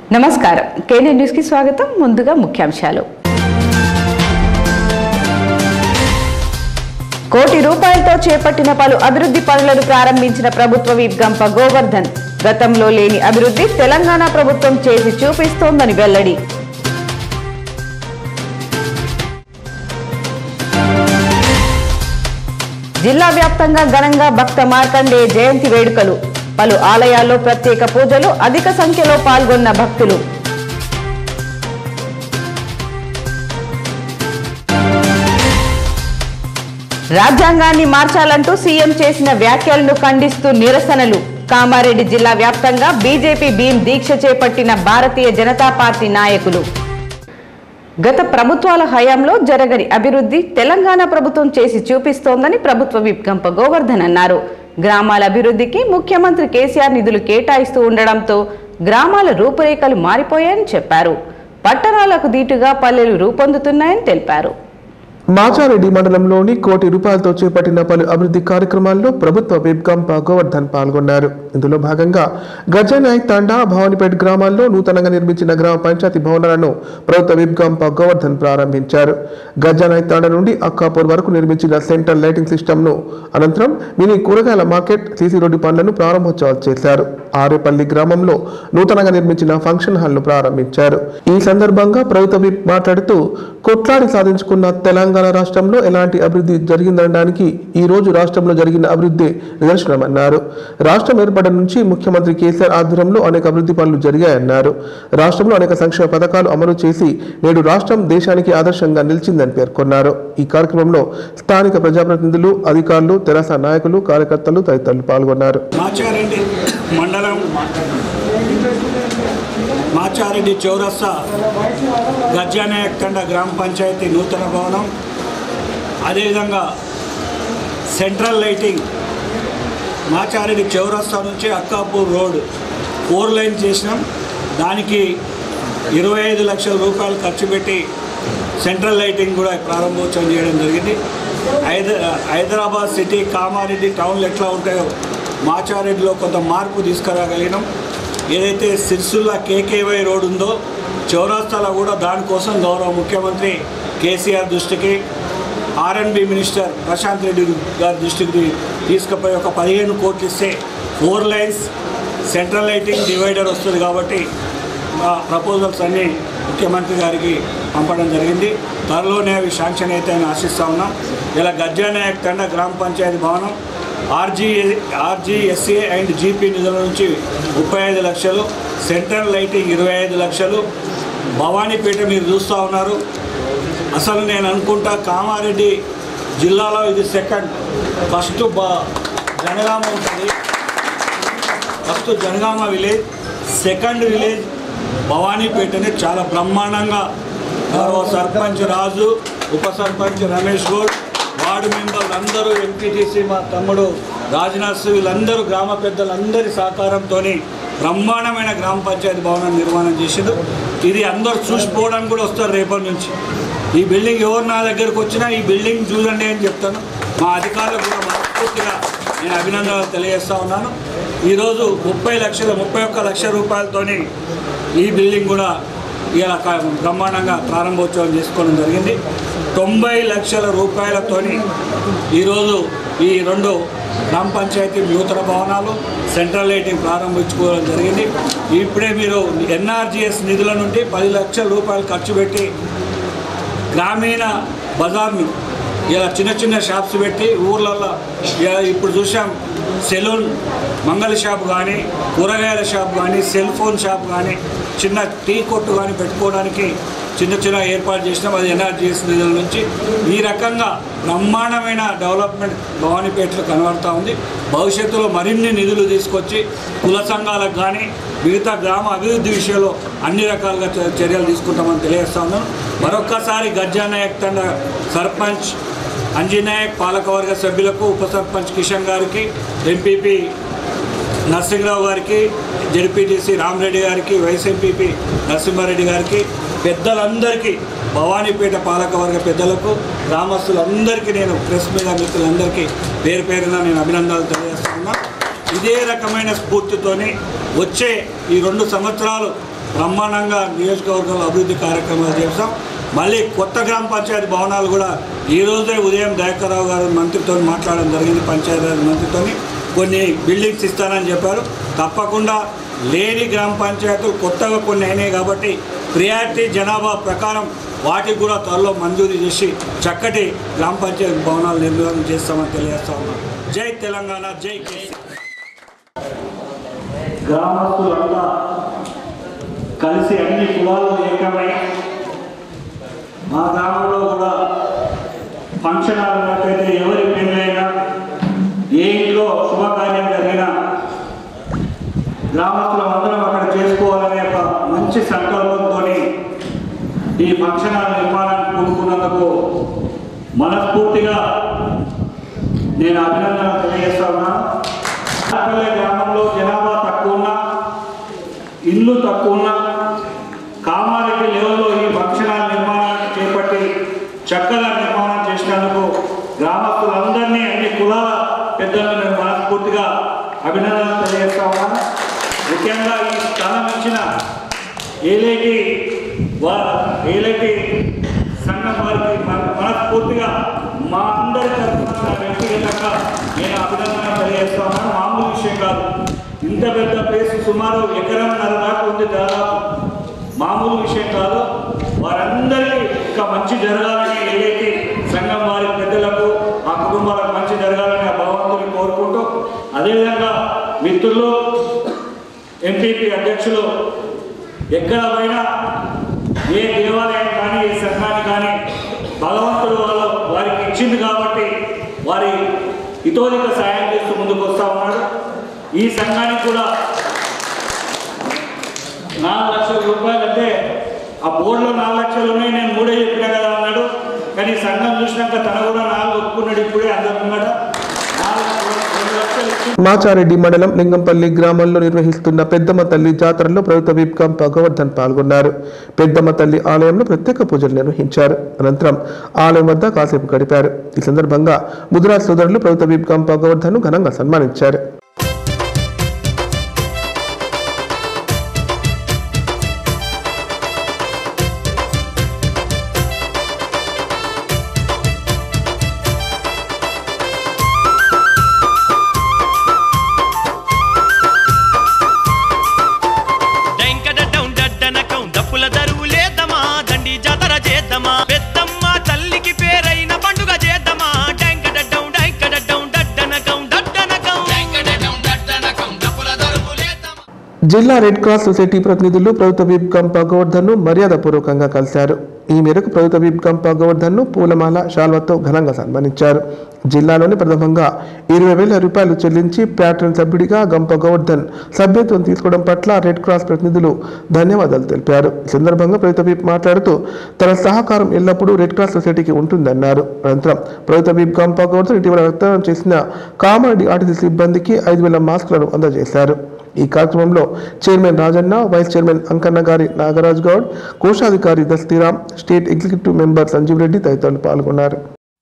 నమస్కారం కేనే న్యూస్ కి స్వాగతం ముందుగా ముఖ్యాంశాలు కోటి రూపాయలతో చేపట్టిన పలు అభివృద్ధి పనులను ప్రారంభించిన ప్రభుత్వ విప్ గంప గోవర్ధన్ గతంలో లేని అభివృద్ధి తెలంగాణ ప్రభుత్వం చేసి చూపిస్తోందని వెల్లడి జిల్లా వ్యాప్తంగా ఘనంగా భక్త మార్కండే జయంతి వేడుకలు పలు ఆలయాల్లో ప్రత్యేక పూజలు అధిక సంఖ్యలో పాల్గొన్న భక్తులు రాజ్యాంగాన్ని మార్చాలంటూ సీఎం చేసిన వ్యాఖ్యలను ఖండిస్తూ నిరసనలు కామారెడ్డి జిల్లా వ్యాప్తంగా బీజేపీ భీమ్ దీక్ష చేపట్టిన భారతీయ జనతా పార్టీ నాయకులు గత ప్రభుత్వాల హయాంలో జరగని అభివృద్ధి తెలంగాణ ప్రభుత్వం చేసి చూపిస్తోందని ప్రభుత్వ విప్ గంప గోవర్ధన్ అన్నారు గ్రామాల అభివృద్ధికి ముఖ్యమంత్రి కేసీఆర్ నిధులు కేటాయిస్తూ ఉండడంతో గ్రామాల రూపురేఖలు మారిపోయాయని చెప్పారు పట్టణాలకు దీటుగా పల్లెలు రూపొందుతున్నాయని తెలిపారు మాచారెడ్డి మండలంలోని కోటి రూపాయలతో చేపట్టిన పలు అభివృద్ధి కార్యక్రమాల్లో ప్రభుత్వ విప్ గంప గోవర్ధన్ పాల్గొన్నారు ఇందులో భాగంగా గజనాయక్ తాండా భవానిపేట గ్రామాల్లో నూతనంగా నిర్మించిన గ్రామ పంచాయతీ భవనాలను ప్రభుత్వ విప్ గంప గోవర్ధన్ ప్రారంభించారు గజనాయక్ తాండా నుండి అక్కాపూర్ వరకు నిర్మించిన సెంట్రల్ లైటింగ్ సిస్టమ్ను అనంతరం మినీ కూరగాయల మార్కెట్ సీసీ రోడ్డు పనులను ప్రారంభోత్సవాలు చేశారు ఆరేపల్లి గ్రామంలో నూతనంగా నిర్మించిన ఫంక్షన్ హాల్ను ప్రారంభించారు ఈ సందర్భంగా ప్రభుత్వ విప్ మాట్లాడుతూ కొట్లాడి సాధించుకున్న తెలంగాణ రాష్ట్రంలో ఎలాంటి అభివృద్ధి జరిగిందనడానికి ఈ రోజు రాష్ట్రంలో జరిగిన అభివృద్ధి నిదర్శనమన్నారు రాష్ట్రం ఏర్పడడం నుంచి ముఖ్యమంత్రి కేసీఆర్ ఆధ్వర్యంలో అనేక అభివృద్ధి పనులు జరిగాయన్నారు రాష్ట్రంలో అనేక సంక్షేమ పథకాలు అమలు చేసి నేడు రాష్ట్రం దేశానికి ఆదర్శంగా నిలిచిందని పేర్కొన్నారు ఈ కార్యక్రమంలో స్థానిక ప్రజాప్రతినిధులు అధికారులు తెరాస నాయకులు కార్యకర్తలు తదితరులు పాల్గొన్నారు మాచారెడ్డి మండలం మాచారెడ్డి చౌరస్తా గజ్జానాయక్ తండ గ్రామ పంచాయతీ నూతన భవనం అదేవిధంగా సెంట్రల్ లైటింగ్ మాచారెడ్డి చౌరస్తా నుంచి అక్కాపూర్ రోడ్ ఫోర్ లైన్ చేసినాం దానికి ఇరవై ఐదు లక్షల రూపాయలు ఖర్చు పెట్టి సెంట్రల్ లైటింగ్ కూడా ప్రారంభోత్సవం చేయడం జరిగింది హైద హైదరాబాద్ సిటీ కామారెడ్డి టౌన్లు ఎట్లా ఉంటాయో మాచారెడ్డిలో కొంత మార్పు తీసుకురాగలిగినాం ఏదైతే సిరిసిల్ల కేకేవై రోడ్ ఉందో చౌరాస్తాలో కూడా దానికోసం గౌరవ ముఖ్యమంత్రి కేసీఆర్ దృష్టికి ఆర్ఎన్బి మినిస్టర్ ప్రశాంత్ రెడ్డి గారి దృష్టికి తీసుకుపోయి ఒక పదిహేను కోట్లు ఇస్తే four lines central lighting divider వస్తుంది కాబట్టి మా ప్రపోజల్స్ అన్నీ ముఖ్యమంత్రి గారికి పంపడం జరిగింది త్వరలోనే అవి శాంక్షన్ అయితే అని ఆశిస్తూ ఉన్నాం ఇలా గజ్జానాయక్ తండ గ్రామ పంచాయతీ భవనం ఆర్జీ ఆర్జీఎస్ఏ అండ్ జీపీ నిధుల నుంచి ముప్పై ఐదు లక్షలు సెంట్రల్ లైటింగ్ ఇరవై ఐదు లక్షలు భవానీపేట మీరు చూస్తూ ఉన్నారు అసలు నేను అనుకుంటా కామారెడ్డి జిల్లాలో ఇది సెకండ్ ఫస్ట్ బా జనగామ ఉంటుంది first Janagama village second village భవానీపేటని చాలా బ్రహ్మాండంగా గౌరవ సర్పంచ్ రాజు ఉప సర్పంచ్ రమేష్ గౌడ్ వార్డు మెంబర్లు అందరూ ఎంపీటీసీ మా తమ్ముడు రాజ్నాథ్ సింగ్ వీళ్ళందరూ గ్రామ పెద్దలందరి సహకారంతో బ్రహ్మాండమైన గ్రామ పంచాయతీ భవనం నిర్మాణం చేసిండు ఇది అందరూ చూసిపోవడానికి కూడా వస్తారు రేపటి నుంచి ఈ బిల్డింగ్ ఎవరు నా దగ్గరకు వచ్చినా ఈ బిల్డింగ్ చూడండి అని చెప్తాను మా అధికారులకు కూడా మనస్ఫూర్తిగా నేను అభినందనలు తెలియజేస్తా ఉన్నాను ఈరోజు ముప్పై లక్షల ముప్పై ఒక్క లక్ష రూపాయలతోని ఈ బిల్డింగ్ కూడా ఇలా క- బ్రహ్మాండంగా ప్రారంభోత్సవం చేసుకోవడం జరిగింది తొంభై లక్షల రూపాయలతోని ఈరోజు ఈ రెండు గ్రామ పంచాయతీ నూతన భవనాలు సెంట్రల్ లైటింగ్ ప్రారంభించుకోవడం జరిగింది ఇప్పుడే మీరు ఎన్ఆర్జీఎస్ నిధుల నుండి పది లక్షల రూపాయలు ఖర్చు పెట్టి గ్రామీణ బజార్ను ఇలా చిన్న చిన్న షాప్స్ పెట్టి ఊర్లల్లో ఇలా ఇప్పుడు చూసాం సెలూన్ మంగళ షాప్ కానీ కూరగాయల షాప్ కానీ సెల్ ఫోన్ షాప్ కానీ చిన్న టీ కొట్టు కానీ పెట్టుకోవడానికి చిన్న చిన్న ఏర్పాటు చేసినాం అది ఎన్ఆర్జీఎస్ నిధుల నుంచి ఈ రకంగా బ్రహ్మాండమైన డెవలప్మెంట్ భవానీపేటలో కనబడతా ఉంది భవిష్యత్తులో మరిన్ని నిధులు తీసుకొచ్చి కుల సంఘాలకు కానీ మిగతా గ్రామ అభివృద్ధి విషయంలో అన్ని రకాలుగా చ- చర్యలు తీసుకుంటామని తెలియజేస్తా ఉన్నాను మరొక్కసారి గజ్జానాయక్ తండ సర్పంచ్ అంజనాయక్ పాలకవర్గ సభ్యులకు ఉప సర్పంచ్ కిషన్ గారికి ఎంపీపీ నరసింహరావు గారికి జడ్పీటీసీ రామరెడ్డి గారికి వైస్ ఎంపీపీ నరసింహారెడ్డి గారికి పెద్దలందరికీ భవానీపేట పాలకవర్గ పెద్దలకు గ్రామస్తులందరికీ నేను ప్రెస్ మీద మిత్రులందరికీ పేరు పేరున నేను అభినందనలు తెలియజేస్తున్నా ఇదే రకమైన స్ఫూర్తితోని వచ్చే ఈ రెండు సంవత్సరాలు బ్రహ్మాండంగా నియోజకవర్గంలో అభివృద్ధి కార్యక్రమాలు చేస్తాం మళ్ళీ కొత్త గ్రామ పంచాయతీ భవనాలు కూడా ఈ రోజే ఉదయం దయాకర్రావు గారు మంత్రితో మాట్లాడడం జరిగింది పంచాయతీరాజ్ మంత్రితో కొన్ని బిల్డింగ్స్ ఇస్తానని చెప్పారు తప్పకుండా లేని గ్రామ పంచాయతీలు కొత్తగా కొన్ని అయినాయి కాబట్టి ప్రియారిటీ జనాభా ప్రకారం వాటికి కూడా త్వరలో మంజూరు చేసి చక్కటి గ్రామ పంచాయతీ భవనాలు నిర్మాణం చేస్తామని తెలియజేస్తా ఉన్నాం జై తెలంగాణ జై కేసీ గ్రామస్తులంతా కలిసి అన్ని కులాలు ఏకమై మా గ్రామంలో కూడా ఫంక్షన్ హాల్ ఉన్నట్టయితే ఎవరి పెళ్ళైనా ఏ ఇంట్లో శుభకార్యం జరిగినా గ్రామస్తులం అందరం అక్కడ చేసుకోవాలనే ఒక మంచి సంకల్పంతో ఈ ఫంక్షన్ హాల్ నిర్మాణాన్ని పూనుకున్నందుకు మనస్ఫూర్తిగా నేను అభినందనలు తెలియజేస్తా ఉన్నాను ఆటపల్లె గ్రామంలో జనాభా తక్కువ ఉన్నా ఇల్లు తక్కువ ఉన్నా కామారెడ్డి లెవెల్లో ఈ భక్షణాల నిర్మాణాన్ని చేపట్టి చక్కగా నిర్మాణం చేసినందుకు గ్రామస్తులందరినీ అన్ని కులాల పెద్దలను నేను మనస్ఫూర్తిగా అభినందనలు తెలియజేస్తా ఉన్నాను ముఖ్యంగా ఈ స్థలం ఇచ్చిన ఏలేటి వారు ఏలేటి సంఘం వారికి మన- మనస్ఫూర్తిగా మా అందరి తరఫున నా వ్యక్తిగతంగా నేను అభినందన తెలియజేస్తా ఉన్నాను మామూలు విషయం కాదు ఇంత పెద్ద ప్లేస్ సుమారు ఎకరంన్నర దాకా ఉంది దాదాపు మామూలు విషయం కాదు వారందరికీ ఇంకా మంచి జరగాలని ఏదైతే సంఘం వారి పెద్దలకు ఆ కుటుంబాలకు మంచి జరగాలని ఆ భగవంతుని కోరుకుంటూ అదేవిధంగా మిత్రులు ఎంపీపీ అధ్యక్షులు ఎక్కడ పోయినా ఏ దేవాలయం కానీ ఏ సంఘాన్ని కానీ భగవంతుడు వాళ్ళ వారికి ఇచ్చింది కాబట్టి వారి ఇతోలిక సాయం చేస్తూ ముందుకు వస్తూ ఉన్నాడు ఈ సంఘానికి కూడా నాలుగు లక్షల రూపాయలు అంటే ఆ బోర్డులో నాలుగు లక్షలు ఉన్నాయి నేను మూడే చెప్పినా కదా అన్నాడు కానీ ఈ సంఘం చూసినాక తన కూడా నాలుగు ఒప్పుకున్నాడు ఇప్పుడే అందరు ముంగట నాలుగు రెండు లక్షలు ఇచ్చి మాచారెడ్డి మండలం లింగంపల్లి గ్రామంలో నిర్వహిస్తున్న పెద్దమ్మ తల్లి జాతరలో ప్రభుత్వ విప్కం భగవర్ధన్ పాల్గొన్నారు పెద్దమ్మ తల్లి ఆలయంలో ప్రత్యేక పూజలు నిర్వహించారు అనంతరం ఆలయం వద్ద కాసేపు గడిపారు ఈ సందర్భంగా ముదిరాజ్ సోదరులు ప్రభుత్వ విప్కం భగవర్ధన్ ఘనంగా సన్మానించారు డెంకడడ్డం డడ్డనకం డప్పుల దరువు లేదమా దండి జాతర చేద్దామా పెద్దమ్మ తల్లికి పేరైన పండుగ చేద్దామా డెంకడడ్డం డెంకడడ్డం డడ్డనకం డడ్డనకం డెంకడడ్డం డడ్డనకం డప్పుల దరువు లేదమా జిల్లా రెడ్ క్రాస్ సొసైటీ ప్రతినిధులు ప్రభుత్వ విప్ కంప గోవర్ధన్ను మర్యాదపూర్వకంగా కలిశారు ఈ మేరకు ప్రభుత్వ విప్ కంప గోవర్ధన్ను పూలమాల శాల్వతో ఘనంగా సన్మానించారు జిల్లాలోని ప్రథమంగా ఇరవై వేల రూపాయలు చెల్లించి ప్యాట్రన్ సభ్యుడిగా గంప గోవర్ధన్ సభ్యత్వం తీసుకోవడం పట్ల రెడ్ క్రాస్ ప్రతినిధులు ధన్యవాదాలు తెలిపారు ఈ సందర్భంగా ప్రభుత్వ విప్ మాట్లాడుతూ తన సహకారం ఎల్లప్పుడూ రెడ్ క్రాస్ సొసైటీకి ఉంటుందన్నారు అనంతరం ప్రభుత్వ విప్ గంప గోవర్ధన్ ఇటీవల రక్తదానం చేసిన కామారెడ్డి ఆర్టీసీ సిబ్బందికి ఐదు వేల మాస్కులను అందజేశారు ఈ కార్యక్రమంలో chairman Rajanna vice chairman Ankanna గారి నాగరాజ్ గౌడ్ కోశాధికారి Dastiram state executive member Sanjeev Reddy తదితరులు పాల్గొన్నారు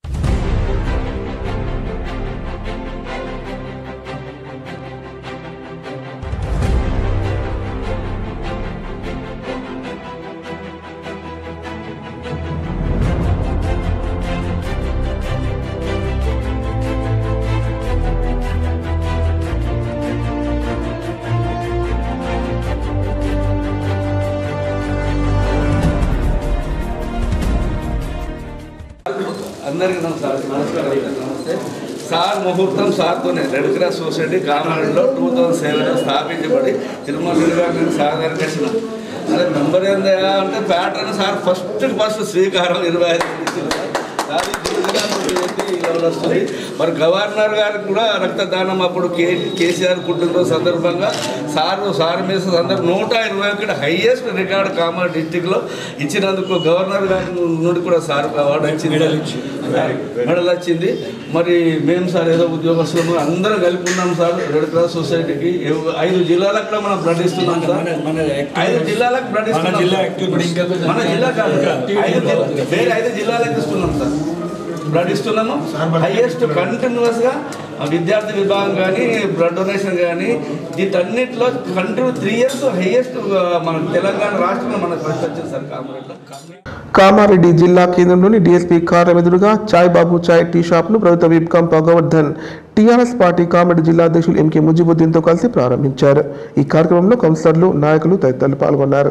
అందరికీ నమస్కారం నమస్కారం నమస్తే సార్ ముహూర్తం సార్తోనే రెడ్ క్రాస్ సొసైటీ కామారెడ్డిలో టూ థౌజండ్ సెవెన్లో స్థాపించబడి తిరుమల గారిని సార్ గారికి వచ్చిన అదే మెంబర్ ఏందయ్యా అంటే ప్యాటర్న్ సార్ ఫస్ట్ ఫస్ట్ శ్రీకారం ఇరవై ఐదు ఇచ్చింది సార్. అది గిరిజనాలు చేసి ఇలా వస్తుంది మరి గవర్నర్ గారికి కూడా రక్తదానం అప్పుడు కే కేసీఆర్ పుట్టినరోజు సందర్భంగా సారు సార్ మీద అందరు నూట ఇరవై ఒకటి హైయెస్ట్ రికార్డ్ కామర్ డిస్టిక్లో ఇచ్చినందుకు గవర్నర్ గారి నుండి కూడా సార్ అవార్డు వచ్చింది మెడల్ వచ్చింది మరి మేము సార్ ఏదో ఉద్యోగస్తులు అందరం కలిపి ఉన్నాం సార్ రెడ్ క్రాస్ సొసైటీకి ఎవ్- ఐదు జిల్లాలకు కూడా మనం బ్లడ్ ఇస్తున్నాం సార్ మన- మన ఐదు జిల్లాలకు బ్లడ్ మన ఇస్తున్నాం జిల్లా సార్. యాక్టివ్ ఇప్పుడు ఇంకా మన జిల్లా కాదు ఐదు జిల్లా- వేరే ఐదు జిల్లాలకు ఇస్తున్నాం సార్ బ్లడ్ ఇస్తున్నాము హైయెస్ట్ కంటిన్యూస్ గా విద్యార్థి విభాగం కానీ బ్లడ్ డొనేషన్ కానీ వీటన్నిటిలో కంట్రీ త్రీ ఇయర్స్ హైయెస్ట్ మన తెలంగాణ రాష్ట్రంలో మనకు ఫస్ట్ వచ్చింది సార్ కామారెడ్డిలో కామారెడ్డి జిల్లా కేంద్రంలోని డీఎస్పీ కార్యం ఎదురుగా చాయ్ బాబు చాయ్ టీ షాప్ ను ప్రభుత్వ విప్ కంప గోవర్ధన్ టీఆర్ఎస్ పార్టీ కామారెడ్డి జిల్లా అధ్యక్షులు ఎంకే ముజిబుద్దీన్తో కలిసి ప్రారంభించారు ఈ కార్యక్రమంలో కౌన్సిలర్లు నాయకులు తదితరులు పాల్గొన్నారు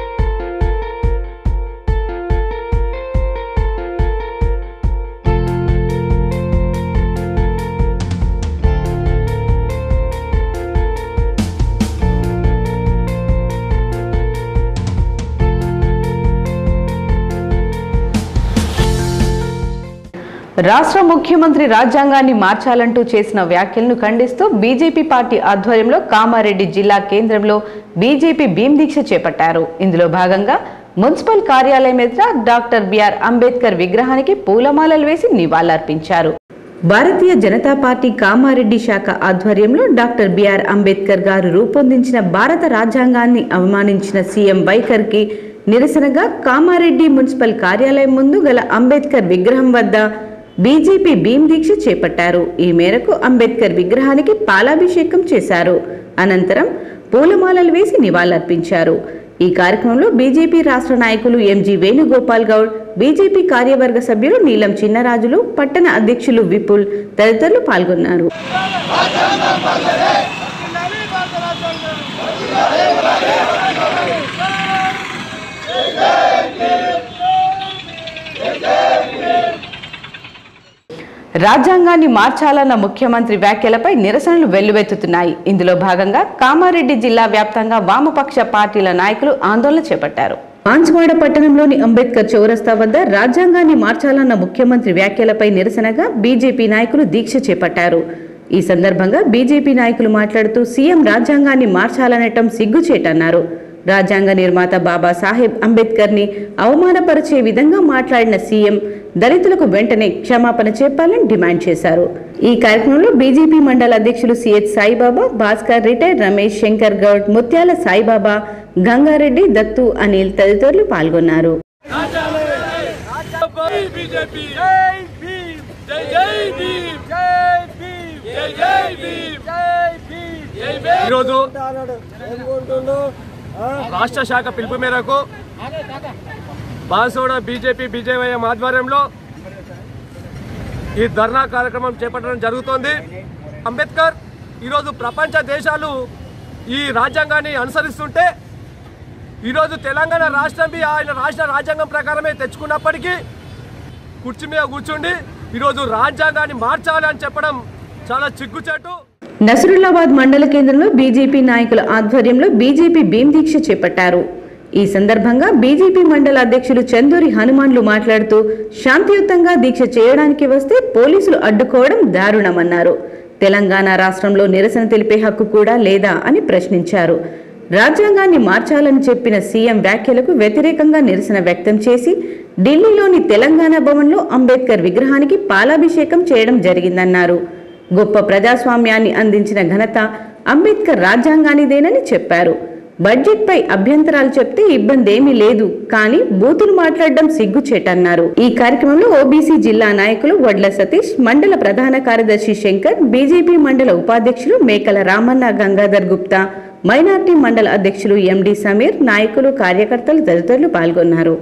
రాష్ట్ర ముఖ్యమంత్రి రాజ్యాంగాన్ని మార్చాలంటూ చేసిన వ్యాఖ్యలను ఖండిస్తూ బీజేపీ పార్టీ ఆధ్వర్యంలో కామారెడ్డి జిల్లా కేంద్రంలో బీజేపీ భీమ్ దీక్ష చేపట్టారు ఇందులో భాగంగా మున్సిపల్ కార్యాలయం ఎదుట డాక్టర్ బిఆర్ అంబేద్కర్ విగ్రహానికి పూలమాలలు వేసి నివాళులర్పించారు భారతీయ జనతా పార్టీ కామారెడ్డి శాఖ ఆధ్వర్యంలో డాక్టర్ బిఆర్ అంబేద్కర్ గారు రూపొందించిన భారత రాజ్యాంగాన్ని అవమానించిన సీఎం వైఖర్కి నిరసనగా కామారెడ్డి మున్సిపల్ కార్యాలయం ముందు గల అంబేద్కర్ విగ్రహం వద్ద బీజేపీ భీమ్ దీక్ష చేపట్టారు ఈ మేరకు అంబేద్కర్ విగ్రహానికి పాలాభిషేకం చేశారు అనంతరం పూలమాలలు వేసి నివాళులర్పించారు ఈ కార్యక్రమంలో బీజేపీ రాష్ట్ర నాయకులు ఎంజీ వేణుగోపాల్ గౌడ్ బీజేపీ కార్యవర్గ సభ్యులు నీలం చిన్నరాజులు పట్టణ అధ్యక్షులు విపుల్ తదితరులు పాల్గొన్నారు రాజ్యాంగాన్ని మార్చాలన్న ముఖ్యమంత్రి వ్యాఖ్యలపై నిరసనలు వెల్లువెత్తుతున్నాయి ఇందులో భాగంగా కామారెడ్డి జిల్లా వ్యాప్తంగా వామపక్ష పార్టీల నాయకులు ఆందోళన చేపట్టారు మాంచవాడ పట్టణంలోని అంబేద్కర్ చౌరస్తా వద్ద రాజ్యాంగాన్ని మార్చాలన్న ముఖ్యమంత్రి వ్యాఖ్యలపై నిరసనగా బీజేపీ నాయకులు దీక్ష చేపట్టారు ఈ సందర్భంగా బీజేపీ నాయకులు మాట్లాడుతూ సీఎం రాజ్యాంగాన్ని మార్చాలనటం సిగ్గుచేటన్నారు రాజ్యాంగ నిర్మాత బాబాసాహెబ్ అంబేద్కర్ ని అవమానపరిచే విధంగా మాట్లాడిన సీఎం దళితులకు వెంటనే క్షమాపణ చెప్పాలని డిమాండ్ చేశారు ఈ కార్యక్రమంలో బీజేపీ మండల అధ్యక్షులు సిహెచ్ సాయిబాబా భాస్కర్ రిటైర్ రమేష్ శంకర్ గౌడ్ ముత్యాల సాయిబాబా గంగారెడ్డి దత్తు అనిల్ తదితరులు పాల్గొన్నారు బీజేపీ జై భీమ్ జై జై భీమ్ జై భీమ్ జై జై భీమ్ జై భీమ్ జై భీమ్ ఈరోజు రాష్ట్ర శాఖ పిలుపు మేరకు బాన్సోడ బీజేపీ బీజేవైఎం ఆధ్వర్యంలో ఈ ధర్నా కార్యక్రమం చేపట్టడం జరుగుతోంది అంబేద్కర్ ఈరోజు ప్రపంచ దేశాలు ఈ రాజ్యాంగాన్ని అనుసరిస్తుంటే ఈరోజు తెలంగాణ రాష్ట్రం బి ఆయన రాష్ట్ర రాజ్యాంగం ప్రకారమే తెచ్చుకున్నప్పటికీ కుర్చీ మీద కూర్చుండి ఈరోజు రాజ్యాంగాన్ని మార్చాలి అని చెప్పడం చాలా చిగ్గుచేటు నసరుల్లాబాద్ మండల కేంద్రంలో బీజేపీ నాయకుల ఆధ్వర్యంలో బీజేపీ భీమ్ దీక్ష చేపట్టారు ఈ సందర్భంగా బీజేపీ మండల అధ్యక్షులు చందూరి హనుమాన్లు మాట్లాడుతూ శాంతియుతంగా దీక్ష చేయడానికి వస్తే పోలీసులు అడ్డుకోవడం దారుణమన్నారు తెలంగాణ రాష్ట్రంలో నిరసన తెలిపే హక్కు కూడా లేదా అని ప్రశ్నించారు రాజ్యాంగాన్ని మార్చాలని చెప్పిన సీఎం వ్యాఖ్యలకు వ్యతిరేకంగా నిరసన వ్యక్తం చేసి ఢిల్లీలోని తెలంగాణ భవన్లో అంబేద్కర్ విగ్రహానికి పాలాభిషేకం చేయడం జరిగిందన్నారు గొప్ప ప్రజాస్వామ్యాన్ని అందించిన ఘనత అంబేద్కర్ రాజ్యాంగానిదేనని చెప్పారు బడ్జెట్పై అభ్యంతరాలు చెప్తే ఇబ్బంది ఏమీ లేదు కానీ బూతులు మాట్లాడడం సిగ్గుచేటన్నారు ఈ కార్యక్రమంలో ఓబీసీ జిల్లా నాయకులు వడ్ల సతీష్ మండల ప్రధాన కార్యదర్శి శంకర్ బీజేపీ మండల ఉపాధ్యక్షులు మేకల రామన్న గంగాధర్ గుప్తా మైనార్టీ మండల అధ్యక్షులు ఎండి సమీర్ నాయకులు కార్యకర్తలు తదితరులు పాల్గొన్నారు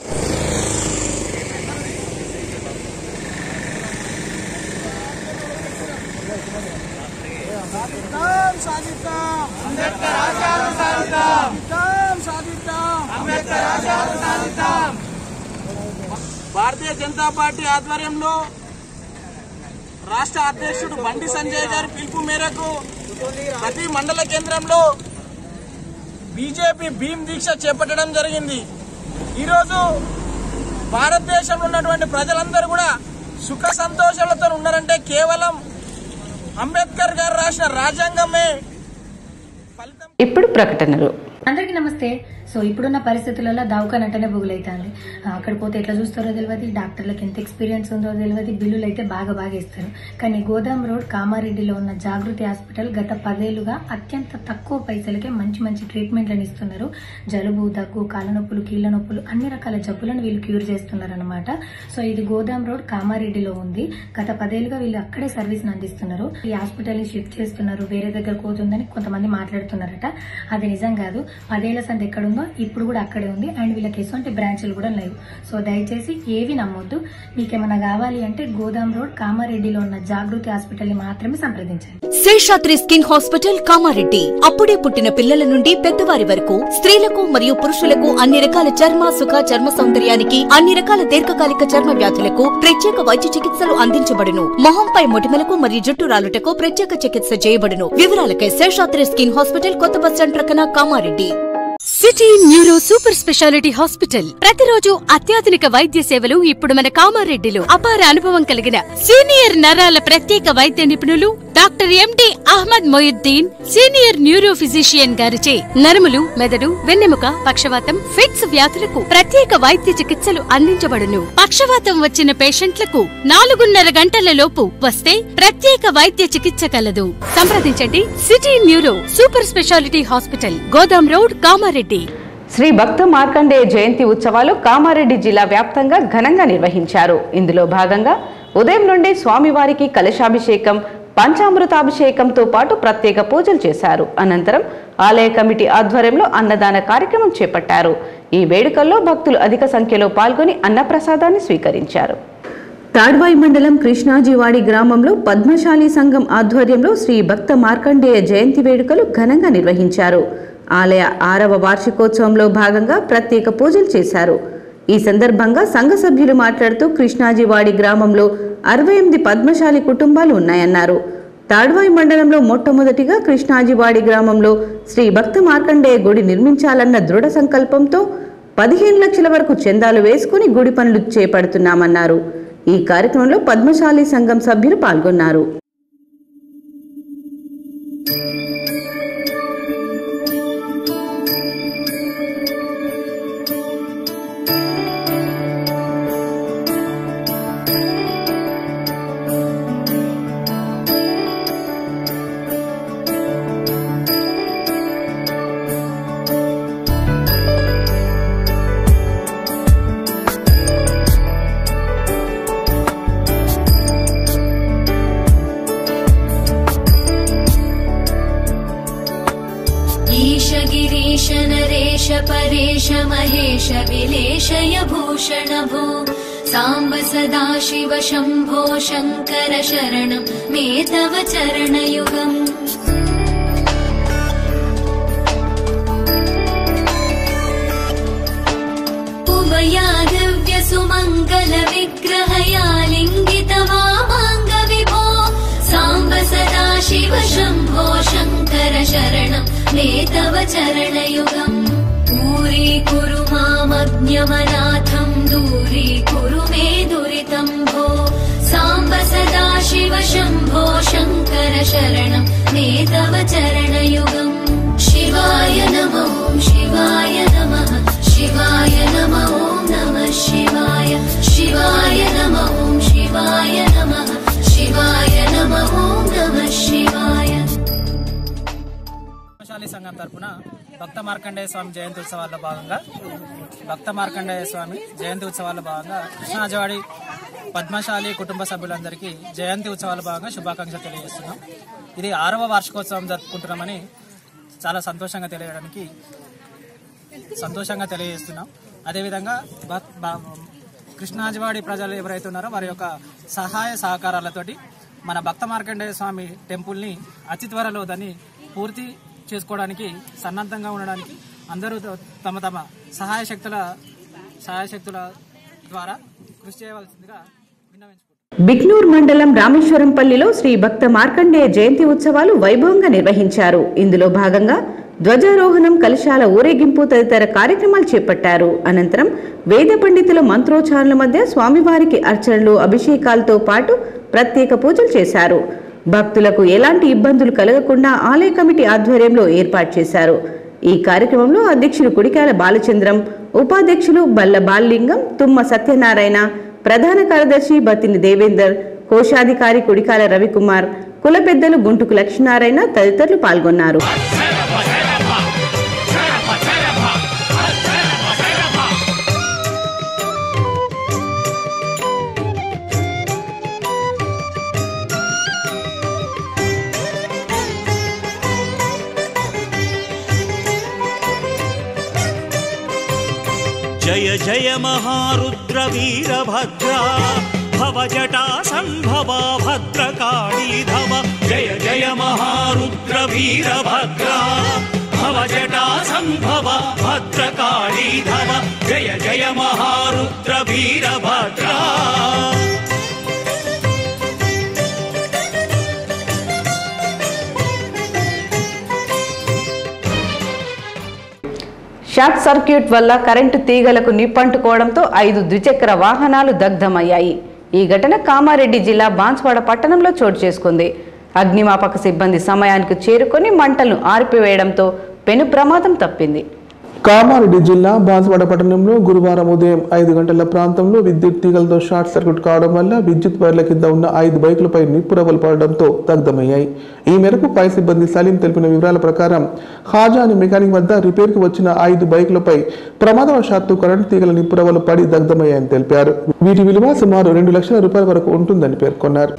భారతీయ జనతా పార్టీ ఆధ్వర్యంలో రాష్ట్ర అధ్యక్షుడు బండి సంజయ్ గారి పిలుపు మేరకు ప్రతి మండల కేంద్రంలో బీజేపీ భీమ్ దీక్ష చేపట్టడం జరిగింది ఈరోజు భారతదేశంలో ఉన్నటువంటి ప్రజలందరూ కూడా సుఖ సంతోషాలతో ఉన్నారంటే కేవలం అంబేద్కర్ గారు రాసిన రాజ్యాంగమే ఫలితం ఇప్పుడు ప్రకటనలు అందరికీ నమస్తే సో ఇప్పుడున్న పరిస్థితులలో దవాఖాన అంటేనే బుగులైతుంది అక్కడ పోతే ఎట్లా చూస్తారో తెలియదు డాక్టర్లకు ఎంత ఎక్స్పీరియన్స్ ఉందో తెలియదు బిల్లులు అయితే బాగా బాగా ఇస్తారు కానీ గోదాం రోడ్ కామారెడ్డిలో ఉన్న జాగృతి హాస్పిటల్ గత పదేళ్లుగా అత్యంత తక్కువ పైసలకే మంచి మంచి ట్రీట్మెంట్లను ఇస్తున్నారు జలుబు దగ్గు కాళ్ళ నొప్పులు కీళ్ళ నొప్పులు అన్ని రకాల జబ్బులను వీళ్ళు క్యూర్ చేస్తున్నారు అనమాట సో ఇది గోదాం రోడ్ కామారెడ్డిలో ఉంది గత పదేళ్లుగా వీళ్ళు అక్కడే సర్వీస్ అందిస్తున్నారు ఈ హాస్పిటల్ ని షిఫ్ట్ చేస్తున్నారు వేరే దగ్గర పోతుందని కొంతమంది మాట్లాడుతున్నారట అది నిజం కాదు పదేళ్ల సంది ఎక్కడుందో ఇప్పుడు కూడా అక్కడే ఉంది అండ్ వీళ్ళకి ఎటువంటి బ్రాంచ్లు కూడా లేవు సో దయచేసి ఏవి నమ్మొద్దు మీకేమైనా కావాలి అంటే గోదాం రోడ్ కామారెడ్డిలో ఉన్న జాగృతి హాస్పిటల్ ని మాత్రమే సంప్రదించండి శేషాద్రి స్కిన్ హాస్పిటల్ కామారెడ్డి అప్పుడే పుట్టిన పిల్లల నుండి పెద్దవారి వరకు స్త్రీలకు మరియు పురుషులకు అన్ని రకాల చర్మ సుఖ చర్మ సౌందర్యానికి అన్ని రకాల దీర్ఘకాలిక చర్మ వ్యాధులకు ప్రత్యేక వైద్య చికిత్సలు అందించబడును మొహంపై మొటిమలకు మరియు జుట్టు రాలుటకు ప్రత్యేక చికిత్స చేయబడును వివరాలకై శేషాద్రి స్కిన్ హాస్పిటల్ కొత్త బస్ స్టాండ్ ప్రక్కన Kamareddy city neuro super speciality hospital ప్రతిరోజు అత్యాధునిక వైద్య సేవలు ఇప్పుడు మన కామారెడ్డిలో అపార అనుభవం కలిగిన సీనియర్ నరాల ప్రత్యేక వైద్య నిపుణులు doctor MD Ahmed Moinuddin senior neuro physician గారిచే నరములు మెదడు వెన్నెముక పక్షవాతం ఫిట్స్ వ్యాధులకు ప్రత్యేక వైద్య చికిత్సలు అందించబడును పక్షవాతం వచ్చిన పేషెంట్లకు నాలుగున్నర గంటల లోపు వస్తే ప్రత్యేక వైద్య చికిత్స కలదు సంప్రదించండి city neuro super speciality hospital గోదాం రోడ్ కామారెడ్డి శ్రీ భక్త మార్కండేయ జయంతి ఉత్సవాలు కామారెడ్డి జిల్లా వ్యాప్తంగా ఘనంగా నిర్వహించారు ఇందులో భాగంగా ఉదయం నుండి స్వామివారికి కలశాభిషేకం పంచామృతాభిషేకంతో పాటు ప్రత్యేక పూజలు చేశారు అనంతరం ఆలయ కమిటీ ఆధ్వర్యంలో అన్నదాన కార్యక్రమం చేపట్టారు ఈ వేడుకల్లో భక్తులు అధిక సంఖ్యలో పాల్గొని అన్నప్రసాదాన్ని స్వీకరించారు తాడ్వాయి మండలం కృష్ణాజీవాడి గ్రామంలో పద్మశాలి సంఘం ఆధ్వర్యంలో శ్రీ భక్త మార్కండేయ జయంతి వేడుకలు ఘనంగా నిర్వహించారు ఆలయ ఆరవ వార్షికోత్సవంలో భాగంగా ప్రత్యేక పూజలు చేశారు ఈ సందర్భంగా సంఘ సభ్యులు మాట్లాడుతూ కృష్ణాజీవాడి గ్రామంలో అరవై ఎనిమిది పద్మశాలి కుటుంబాలు ఉన్నాయన్నారు తాడ్వాయి మండలంలో మొట్టమొదటిగా కృష్ణాజివాడి గ్రామంలో శ్రీ భక్త మార్కండేయ గుడి నిర్మించాలన్న దృఢ సంకల్పంతో పదిహేను లక్షల వరకు చందాలు వేసుకుని గుడి పనులు చేపడుతున్నామన్నారు ఈ కార్యక్రమంలో పద్మశాలి సంఘం సభ్యులు పాల్గొన్నారు ईश गिरीश नरेश परेश महेश विलेशय भूषण भो साम्ब सदा शिव शम्भो शङ्कर शरणं मे तव चरणयुगम् उमयादिव्य सुमङ्गल विग्रहया लिङ्गित वामाङ्ग विभो साम्ब सदा शिव शम्भो शङ्कर शरणं मे तव चरणयुगम् दूरीकुरु मामज्ञमनाथम् दूरीकुरु मे दुरितम् भो साम्ब सदा शिव शम्भो शङ्कर शरणं मे तव चरणयुगम् शिवाय नमो शिवाय नमः शिवाय नमो नमः शिवाय शिवाय नमो शिवाय नमः शिवाय नमो नमः शिवाय పద్మశాలి సంఘం తరపున భక్త మార్కండేయ స్వామి జయంతి ఉత్సవాల్లో భాగంగా భక్త మార్కండేయ స్వామి జయంతి ఉత్సవాల్లో భాగంగా కృష్ణాజవాడి పద్మశాలి కుటుంబ సభ్యులందరికీ జయంతి ఉత్సవాల భాగంగా శుభాకాంక్షలు తెలియజేస్తున్నాం ఇది ఆరవ వార్షికోత్సవం జరుపుకుంటున్నామని చాలా సంతోషంగా తెలియడానికి సంతోషంగా తెలియజేస్తున్నాం అదేవిధంగా భక్- బ- కృష్ణాజవాడి ప్రజలు ఎవరైతే ఉన్నారో వారి యొక్క సహాయ సహకారాలతోటి మన భక్త మార్కండేయ స్వామి టెంపుల్ని అతి త్వరలో దాన్ని పూర్తి చేసుకోవడానికి సన్నద్ధంగా ఉండడానికి అందరూ త- తమ తమ సహాయ శక్తుల సహాయ శక్తుల ద్వారా కృషి చేయవలసిందిగా విన్నవించుకుంటున్నాను బిక్నూర్ మండలం రామేశ్వరంపల్లిలో శ్రీ భక్త మార్కండేయ జయంతి ఉత్సవాలు వైభవంగా నిర్వహించారు ఇందులో భాగంగా ధ్వజారోహణం కలశాల ఊరేగింపు తదితర కార్యక్రమాలు చేపట్టారు అనంతరం వేద పండితుల మంత్రోచ్చారణల మధ్య స్వామివారికి అర్చనలు అభిషేకాలతో పాటు ప్రత్యేక పూజలు చేశారు భక్తులకు ఎలాంటి ఇబ్బందులు కలగకుండా ఆలయ కమిటీ ఆధ్వర్యంలో ఏర్పాటు చేశారు ఈ కార్యక్రమంలో అధ్యక్షులు కుడికాల బాలచంద్రం ఉపాధ్యక్షులు బల్ల బాలలింగం తుమ్మ సత్యనారాయణ ప్రధాన కార్యదర్శి బతిని దేవేందర్ కోశాధికారి కుడికాల రవికుమార్ కుల పెద్దలు గుంటుకు లక్ష్మీనారాయణ తదితరులు పాల్గొన్నారు జయ జయ మహారుద్ర వీరభద్ర భవ జటా సంభవ భద్రకాళీధవ జయ జయ మహారుద్ర వీరభద్ర భవ జటా సంభవ భద్రకాళీధవ జయ జయ మహారుద్ర వీరభద్ర షార్ట్ సర్క్యూట్ వల్ల కరెంటు తీగలకు నిప్పంటుకోవడంతో ఐదు ద్విచక్ర వాహనాలు దగ్ధమయ్యాయి ఈ ఘటన కామారెడ్డి జిల్లా బాన్స్వాడ పట్టణంలో చోటు చేసుకుంది అగ్నిమాపక సిబ్బంది సమయానికి చేరుకొని మంటలను ఆర్పివేయడంతో పెను ప్రమాదం తప్పింది కామారెడ్డి జిల్లా బాన్స్వాడ పట్టణంలో గురువారం ఉదయం ఐదు గంటల ప్రాంతంలో విద్యుత్ తీగలతో షార్ట్ సర్క్యూట్ కావడం వల్ల విద్యుత్ వైర్ల కింద ఉన్న ఐదు బైకులపై నిప్పురవ్వలు పడడంతో దగ్ధమయ్యాయి ఈ మేరకు పై సిబ్బంది సలీం తెలిపిన వివరాల ప్రకారం హాజా అనే మెకానిక్ వద్ద రిపేర్కి వచ్చిన ఐదు బైకులపై ప్రమాదవశాత్తు కరెంటు తీగల నిప్పురవ్వలు పడి దగ్ధమయ్యాయని తెలిపారు వీటి విలువ సుమారు రెండు లక్షల రూపాయల వరకు ఉంటుందని పేర్కొన్నారు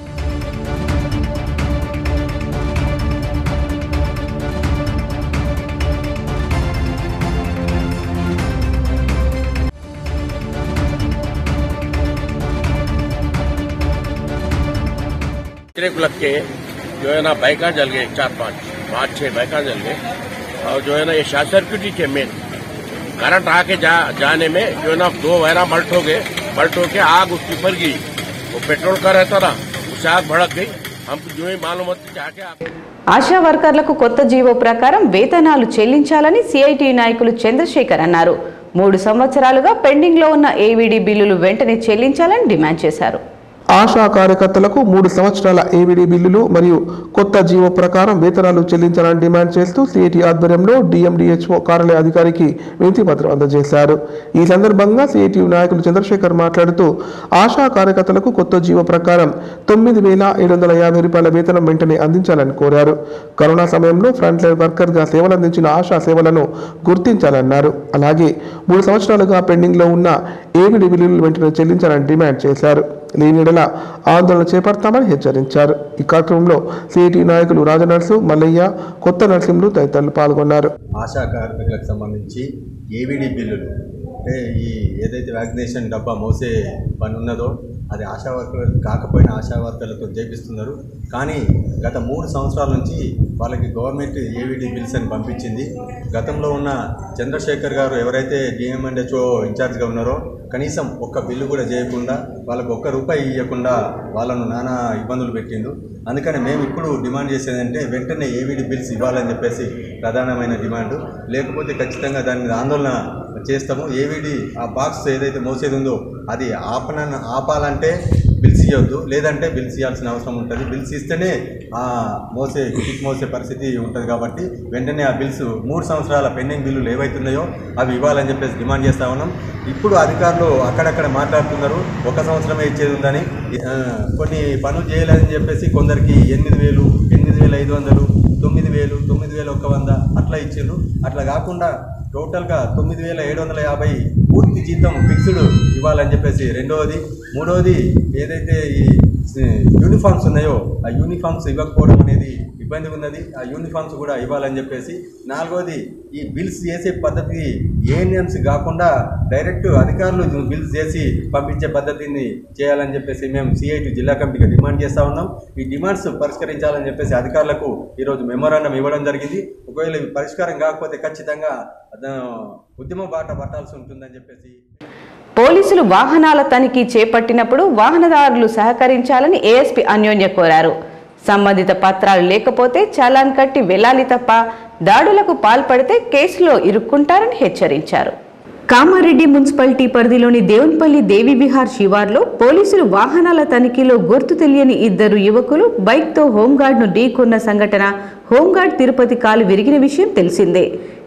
पिछले को लग के जो है ना बाइका जल गए चार पांच पांच छह बाइका जल गए और जो है ना ये शॉर्ट सर्किट ही थे मेन करंट आके जा, जाने में जो है ना दो वायरा बल्ट हो गए बल्ट होके आग उसके ऊपर गिरी वो पेट्रोल का रहता ना उससे आग भड़क गई हमको जो ही मालूम होती जाके आग ఆశా వర్కర్లకు కొత్త జీవో ప్రకారం వేతనాలు చెల్లించాలని సిఐటి నాయకులు చంద్రశేఖర్ అన్నారు మూడు సంవత్సరాలుగా పెండింగ్లో ఉన్న ఏవీడీ బిల్లులు వెంటనే చెల్లించాలని డిమాండ్ చేశారు ఆశా కార్యకర్తలకు మూడు సంవత్సరాల ఏవిడి బిల్లులు మరియు కొత్త జీవో ప్రకారం వేతనాలు చెల్లించాలని డిమాండ్ చేస్తూ సిఐటి ఆధ్వర్యంలో డిఎండిహెచ్ఓ కార్యాలయ అధికారికి వినతి పత్రం అందజేశారు ఈ సందర్భంగా సిఐటి నాయకులు చంద్రశేఖర్ మాట్లాడుతూ ఆశా కార్యకర్తలకు కొత్త జీవో ప్రకారం తొమ్మిది వేల ఏడు వందల యాభై రూపాయల వేతనం వెంటనే అందించాలని కోరారు కరోనా సమయంలో ఫ్రంట్ లైన్ వర్కర్గా సేవలందించిన ఆశా సేవలను గుర్తించాలన్నారు అలాగే మూడు సంవత్సరాలుగా పెండింగ్లో ఉన్న ఏవిడి బిల్లులు వెంటనే చెల్లించాలని డిమాండ్ చేశారు లేనిడల ఆందోళన చేపడతామని హెచ్చరించారు ఈ కార్యక్రమంలో సిఐటి నాయకులు రాజనర్సు మల్లయ్య కొత్త నరసింహులు తదితరులు పాల్గొన్నారు ఆశా కార్మికులకు సంబంధించి ఏవిడి బిల్లులు అంటే ఈ ఏదైతే వ్యాక్సినేషన్ డబ్బా మోసే పని ఉన్నదో అది ఆశా వర్కర్లు కాకపోయినా ఆశా వర్కర్లతో చేపిస్తున్నారు కానీ గత మూడు సంవత్సరాల నుంచి వాళ్ళకి గవర్నమెంట్ ఏవిడి బిల్స్ అని పంపించింది గతంలో ఉన్న చంద్రశేఖర్ గారు ఎవరైతే డిఎంఎండ్హెచ్ఓ ఇన్ఛార్జ్గా ఉన్నారో కనీసం ఒక్క బిల్లు కూడా చేయకుండా వాళ్ళకు ఒక్క రూపాయి ఇవ్వకుండా వాళ్ళను నానా ఇబ్బందులు పెట్టిండు అందుకని మేము ఇప్పుడు డిమాండ్ చేసేది అంటే వెంటనే ఏవిడి బిల్స్ ఇవ్వాలని చెప్పేసి ప్రధానమైన డిమాండ్ లేకపోతే ఖచ్చితంగా దాని మీద ఆందోళన చేస్తాము ఏవిడి ఆ బాక్స్ ఏదైతే మోసేది ఉందో అది ఆపన ఆపాలంటే బిల్స్ ఇవ్వద్దు లేదంటే బిల్స్ ఇవ్వాల్సిన అవసరం ఉంటుంది బిల్స్ ఇస్తేనే ఆ మోసే కిట్ మోసే పరిస్థితి ఉంటుంది కాబట్టి వెంటనే ఆ బిల్స్ మూడు సంవత్సరాల పెండింగ్ బిల్లులు ఏవైతున్నాయో అవి ఇవ్వాలని చెప్పేసి డిమాండ్ చేస్తా ఉన్నాం ఇప్పుడు అధికారులు అక్కడక్కడ మాట్లాడుతున్నారు ఒక సంవత్సరమే ఇచ్చేది ఉందని ఆ, కొన్ని పనులు చేయలేదని చెప్పేసి కొందరికి ఎనిమిది వేలు ఎనిమిది వేల ఐదు వందలు తొమ్మిది వేలు తొమ్మిది వేల ఒక్క వంద అట్లా ఇచ్చిండ్రు అట్లా కాకుండా టోటల్గా తొమ్మిది వేల ఏడు వందల యాభై పూర్తి జీతం ఫిక్స్డ్ ఇవ్వాలని చెప్పేసి రెండవది మూడవది ఏదైతే ఈ యూనిఫామ్స్ ఉన్నాయో ఆ యూనిఫామ్స్ ఇవ్వకపోవడం అనేది ఇబ్బంది ఉన్నది ఆ యూనిఫామ్స్ కూడా ఇవ్వాలని చెప్పేసి నాలుగవది ఈ బిల్స్ చేసే పద్ధతి ఏఎన్ఎంస్ కాకుండా డైరెక్ట్ అధికారులు బిల్స్ చేసి పంపించే పద్ధతిని చేయాలని చెప్పేసి మేము సిఐటి జిల్లా కమిటీగా డిమాండ్ చేస్తా ఉన్నాం ఈ డిమాండ్స్ పరిష్కరించాలని చెప్పేసి అధికారులకు ఈరోజు మెమోరాండం ఇవ్వడం జరిగింది ఒకవేళ ఇవి పరిష్కారం కాకపోతే ఖచ్చితంగా ఆ, ఉద్యమ బాట పట్టాల్సి ఉంటుందని చెప్పేసి పోలీసులు వాహనాల తనిఖీ చేపట్టినప్పుడు వాహనదారులు సహకరించాలని ఏఎస్పీ అన్యోన్య కోరారు సంబంధిత పత్రాలు లేకపోతే చలాన్ కట్టి వెళ్ళాలి తప్ప దాడులకు పాల్పడితే కేసులో ఇరుక్కుంటారని హెచ్చరించారు కామారెడ్డి మున్సిపాలిటీ పరిధిలోని దేవున్పల్లి దేవి విహార్ శివార్లో పోలీసులు వాహనాల తనిఖీలో గుర్తు తెలియని ఇద్దరు యువకులు బైక్తో హోంగార్డ్ను ఢీకొన్న సంఘటన హోంగార్డ్ తిరుపతి కాలు విరిగిన విషయం తెలిసిందే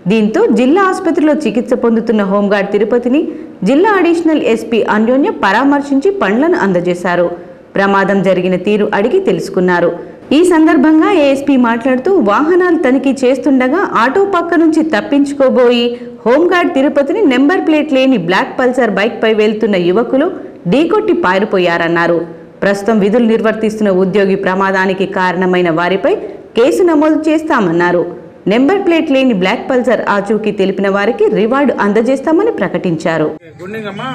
దీంతో జిల్లా ఆసుపత్రిలో చికిత్స పొందుతున్న హోంగార్డ్ తిరుపతిని జిల్లా అడిషనల్ ఎస్పీ అన్యోన్య పరామర్శించి పండ్లను అందజేశారు ప్రమాదం జరిగిన తీరు అడిగి తెలుసుకున్నారు ఈ సందర్భంగా ఏఎస్పీ మాట్లాడుతూ వాహనాలు తనిఖీ చేస్తుండగా ఆటో పక్క నుంచి తప్పించుకోబోయి హోంగార్డ్ తిరుపతిని నెంబర్ ప్లేట్ లేని బ్లాక్ పల్సర్ బైక్పై వెళ్తున్న యువకులు ఢీకొట్టి పారిపోయారన్నారు ప్రస్తుతం విధులు నిర్వర్తిస్తున్న ఉద్యోగి ప్రమాదానికి కారణమైన వారిపై కేసు నమోదు చేస్తామన్నారు నెంబర్ ప్లేట్ లేని బ్లాక్ పల్సర్ ఆచూకీ తెలిపిన వారికి రివార్డు అందజేస్తామని ప్రకటించారు గుండింగ్ అమ్మ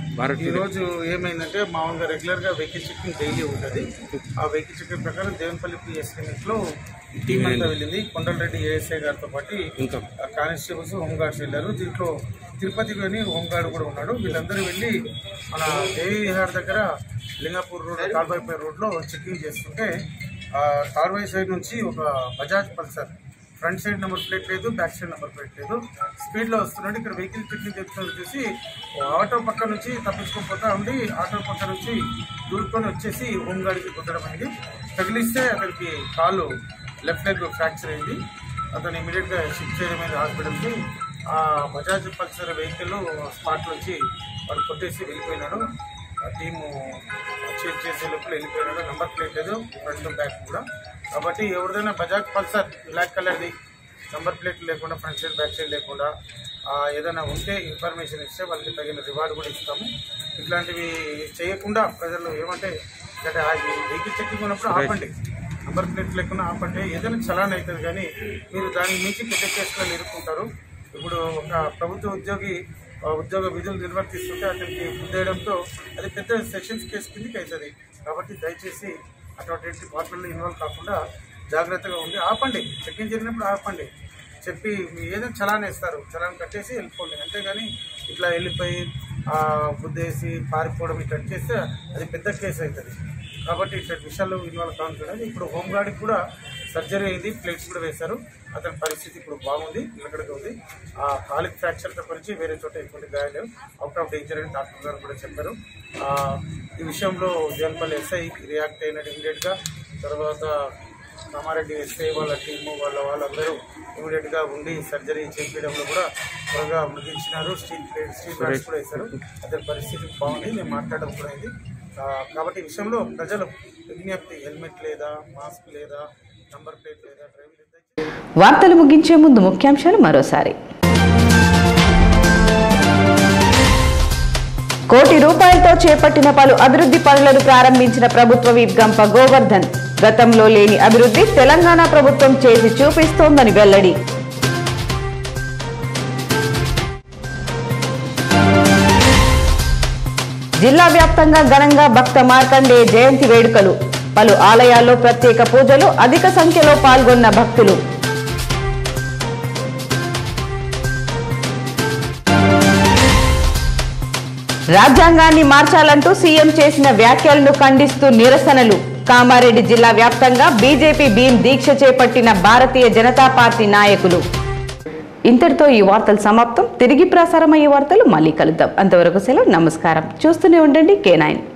ఈ రోజు ఏమైందంటే మామూలుగా రెగ్యులర్ గా వెహికల్ చెకింగ్ డైలీ ఉంటుంది ఆ వెహికల్ చెకింగ్ ప్రకారం దేవనపల్లి పిఎస్ లిమిట్ లో టీం అంతా వెళ్ళింది కొండలరెడ్డి ఏఎస్ఐ గారితో పాటు కానిస్టేబుల్స్ హోంగార్డ్స్ వెళ్ళారు దీంట్లో తిరుపతి అని హోంగార్డ్ కూడా ఉన్నాడు వీళ్ళందరూ వెళ్ళి మన దేవి విహార్ దగ్గర లింగాపూర్ రోడ్ కాల్బాయిపై రోడ్ లో చెకింగ్ చేస్తుంటే ఆ కార్వాయి సైడ్ నుంచి ఒక Bajaj Pulsar front side number plate లేదు బ్యాక్ సైడ్ నెంబర్ ప్లేట్ లేదు స్పీడ్ లో వస్తున్నాడు ఇక్కడ వెహికల్ చెకింగ్ చెప్తున్న చూసి ఆటో పక్క నుంచి తప్పించుకొని పోతా ఉండి ఆటో పక్క నుంచి దూరుకొని వచ్చేసి హోమ్ గార్డ్కి కుట్టడం అయింది తగిలిస్తే అతనికి కాలు లెఫ్ట్ లెగ్ ఫ్రాక్చర్ అయింది అతను ఇమీడియట్ గా షిఫ్ట్ చేయడం అయింది హాస్పిటల్కి ఆ బజాజ్ పల్సర్ వెహికల్ స్పాట్ నుంచి వాడు కొట్టేసి వెళ్ళిపోయినాడు ఆ టీము చేజ్ చేసే లోపల వెళ్ళిపోయినాడు నెంబర్ ప్లేట్ లేదు ఫ్రంట్ బ్యాక్ కూడా కాబట్టి ఎవరిదైనా బజాజ్ పల్సర్ బ్లాక్ కలర్ది నెంబర్ ప్లేట్ లేకుండా ఫ్రంట్ సైడ్ బ్యాక్ సైడ్ లేకుండా ఆ, ఏదైనా ఉంటే ఇన్ఫర్మేషన్ ఇస్తే వాళ్ళకి తగిన రివార్డు కూడా ఇస్తాము ఇట్లాంటివి చేయకుండా ప్రజలు ఏమంటే అంటే ఆ వెహికల్ చెక్కింగ్ ఉన్నప్పుడు ఆపండి నెంబర్ ప్లేట్ లేకుండా ఆపండి ఏదైనా చలాన్ అవుతుంది కానీ మీరు దాని మించి పెద్ద కేసులలో ఇరుక్కుంటారు ఇప్పుడు ఒక ప్రభుత్వ ఉద్యోగి ఆ ఉద్యోగ విధులు నిర్వర్తిస్తుంటే అతనికి బుద్ధేయడంతో అది పెద్ద సెషన్స్ కేసు కిందకి అవుతుంది కాబట్టి దయచేసి అటువంటి వాటిల్లో ఇన్వాల్వ్ కాకుండా జాగ్రత్తగా ఉండి ఆపండి చెక్కింగ్ జరిగినప్పుడు ఆపండి చెప్పి మీరు ఏదైనా చలాన్ వేస్తారు చలాన్ కట్టేసి వెళ్ళిపోండి అంతేగాని ఇట్లా వెళ్ళిపోయి ఆ, గుద్దేసి పారిపోవడం ఇట్లా చేస్తే అది పెద్ద కేసు అవుతుంది కాబట్టి ఇట్లాంటి విషయాల్లో ఇన్వాల్వ్ కావాలి ఇప్పుడు హోంగార్డ్కి కూడా సర్జరీ అయింది ప్లేట్స్ కూడా వేశారు అతని పరిస్థితి ఇప్పుడు బాగుంది నిలకడగా ఉంది ఆ కాలిక్ ఫ్రాక్చర్ తప్పనించి వేరే చోట ఎటువంటి గాయాలు అవుట్ ఆఫ్ డేంజర్ అని డాక్టర్ గారు కూడా చెప్పారు ఆ, ఈ విషయంలో జనపల్లి ఎస్ఐ రియాక్ట్ అయినట్టు ఇమీడియట్గా తర్వాత కామారెడ్డి ఎస్ఐ వాళ్ళ టీము వాళ్ళ వాళ్ళందరూ ఇమీడియట్గా ఉండి సర్జరీ చేయించడంలో కూడా త్వరగా ముగించినారు స్టీల్ ప్లేట్ స్టీల్ ప్లాట్స్ కూడా వేశారు అతని పరిస్థితి బాగుంది నేను మాట్లాడడం కూడా అయింది ఆ, కాబట్టి ఈ విషయంలో ప్రజలు విజ్ఞప్తి హెల్మెట్ లేదా మాస్క్ లేదా నంబర్ ప్లేట్ లేదా డ్రైవింగ్ వార్తలు ముగించే ముందు ముఖ్యాంశాలు మరోసారి కోటి రూపాయలతో చేపట్టిన పలు అభివృద్ధి పనులను ప్రారంభించిన ప్రభుత్వ విప్ గంప గోవర్ధన్ గతంలో లేని అభివృద్ధి తెలంగాణ ప్రభుత్వం చేసి చూపిస్తోందని వెల్లడి జిల్లా వ్యాప్తంగా ఘనంగా భక్త మార్కండేయ జయంతి వేడుకలు పలు ఆలయాల్లో ప్రత్యేక పూజలు అధిక సంఖ్యలో పాల్గొన్న భక్తులు రాజ్యాంగాన్ని మార్చాలంటూ సీఎం చేసిన వ్యాఖ్యలను ఖండిస్తూ నిరసనలు కామారెడ్డి జిల్లా వ్యాప్తంగా బీజేపీ భీం దీక్ష చేపట్టిన భారతీయ జనతా పార్టీ నాయకులు ఇంతటితో ఈ వార్తలు సమాప్తం తిరిగి ప్రసారమయ్యే వార్తలు మళ్ళీ కలుద్దాం అంతవరకు సెలవు నమస్కారం చూస్తూనే ఉండండి కే నైన్